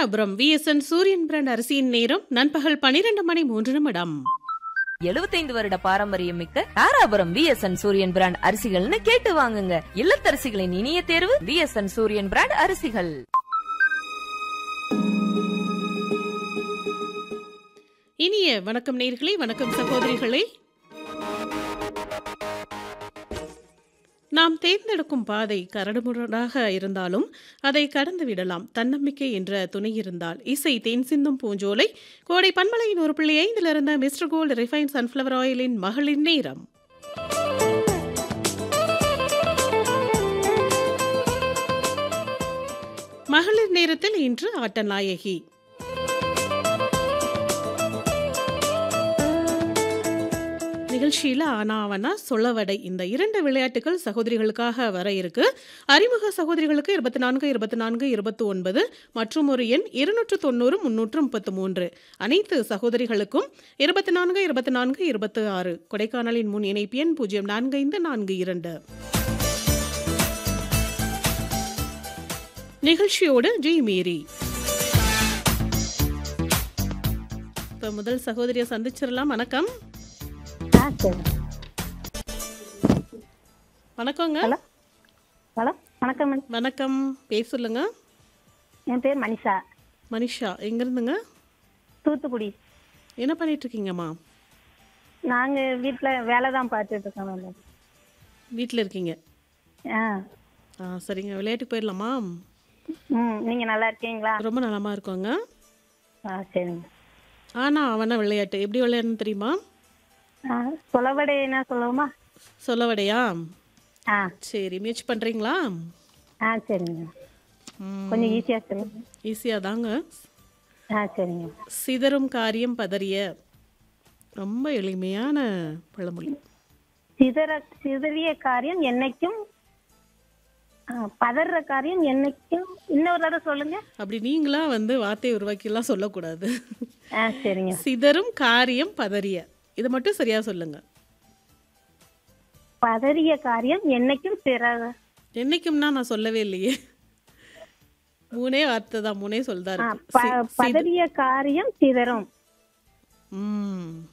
Dharapuram VSN Suriyan brand அரிசியின் நேரம் நண்பகல் பனிரெண்டு மணி மூன்று நிமிடம் எழுபத்தைந்து வருட பாரம்பரியம் மிக்க தாராபுரம் விஎஸ்என் சூரியன் பிராண்ட் அரிசிகள்னு கேட்டு வாங்குங்க இல்லத்தரசிகளின் இனிய தேர்வு விஎஸ்என் சூரியன் பிராண்ட் அரிசிகள் இனிய வணக்கம் நேர்களே வணக்கம் சகோதரிகளே நாம் தேர்ந்தெடுக்கும் பாதை கரடுமுரடாக இருந்தாலும் அதை கடந்து விடலாம் தன்னம்பிக்கை என்ற துணை இருந்தால் இசை தேன் சிந்தும் பூஞ்சோலை கோடை பன்மலையின் ஒரு புள்ளி ஐந்தில் இருந்த மிஸ்டர் கோல்டு ரிஃபைன் சன்ஃப்ளவர் ஆயிலின் மகளின் நேரம் மகளிர் நேரத்தில் இன்று ஆட்டநாயகி நிகழ்ச்சியில் ஆனாவனா சொல்லவடை இந்த இரண்டு விளையாட்டுகள் சகோதரிகளுக்காக வர இருக்கு அறிமுக சகோதரிகளுக்கு இருபத்தி நான்கு இருபத்தி நான்கு இருபத்தி ஒன்பது மற்றும் ஒரு எண் இருநூற்று தொண்ணூறு முன்னூற்று முப்பத்து மூன்று அனைத்து சகோதரிகளுக்கும் இருபத்தி நான்கு இருபத்தி நான்கு இருபத்தி ஆறு கொடைக்கானலின் முன் இணைப்பு எண் பூஜ்ஜியம் நான்கு ஐந்து நான்கு இரண்டு நிகழ்ச்சியோடு ஜி மீரி இப்போ முதல் சகோதரியை சந்திச்சிடலாம் வணக்கம் ஆ சரி வணக்கங்க ஹலோ ஹலோ வணக்கம் மேம் வணக்கம் பேர் சொல்லுங்க என் பேர் மனிஷா மனிஷா எங்கேருந்துங்க தூத்துக்குடி என்ன பண்ணிட்டு இருக்கீங்கம்மா நாங்கள் வீட்டில் வேலை தான் பார்த்துட்டு இருக்கோம் மேம் வீட்டில் இருக்கீங்க ஆ ஆ சரிங்க விளையாட்டுக்கு போயிடலாமா ம் நீங்கள் நல்லா இருக்கீங்களா ரொம்ப நலமா இருக்கோங்க ஆ சரிங்க ஆனா அவனா விளையாட்டு எப்படி விளையாடணும் தெரியுமா ஆ சொலவடை என்ன சொல்லுவோமா சொல்லவடையா ஆ சரி முயற்சி பண்ணுறீங்களா ஆ சரிங்க கொஞ்சம் ஈஸியாக சொல்லுங்க ஈஸியாக தாங்க ஆ சரிங்க சிதறும் காரியம் பதறிய ரொம்ப எளிமையான பழமொழி சிதற சிதறிய காரியம் என்னைக்கும் ஆ, பதற காரியம் என்னைக்கும் இன்னொரு தடவை சொல்லுங்க அப்படி நீங்களா வந்து வார்த்தையை உருவாக்கிலாம் சொல்லக்கூடாது ஆ சரிங்க சிதறும் காரியம் பதறிய இதை மட்டும் சரியா சொல்லுங்க பதறிய காரியம் என்னைக்கும் சிற என்னைக்கும்னா நான் சொல்லவே இல்லையே மூணே வார்த்தை தான் மூணே சொல்தான் ஆ, இருக்கு ப- பதறிய காரியம் சிதறும் ம்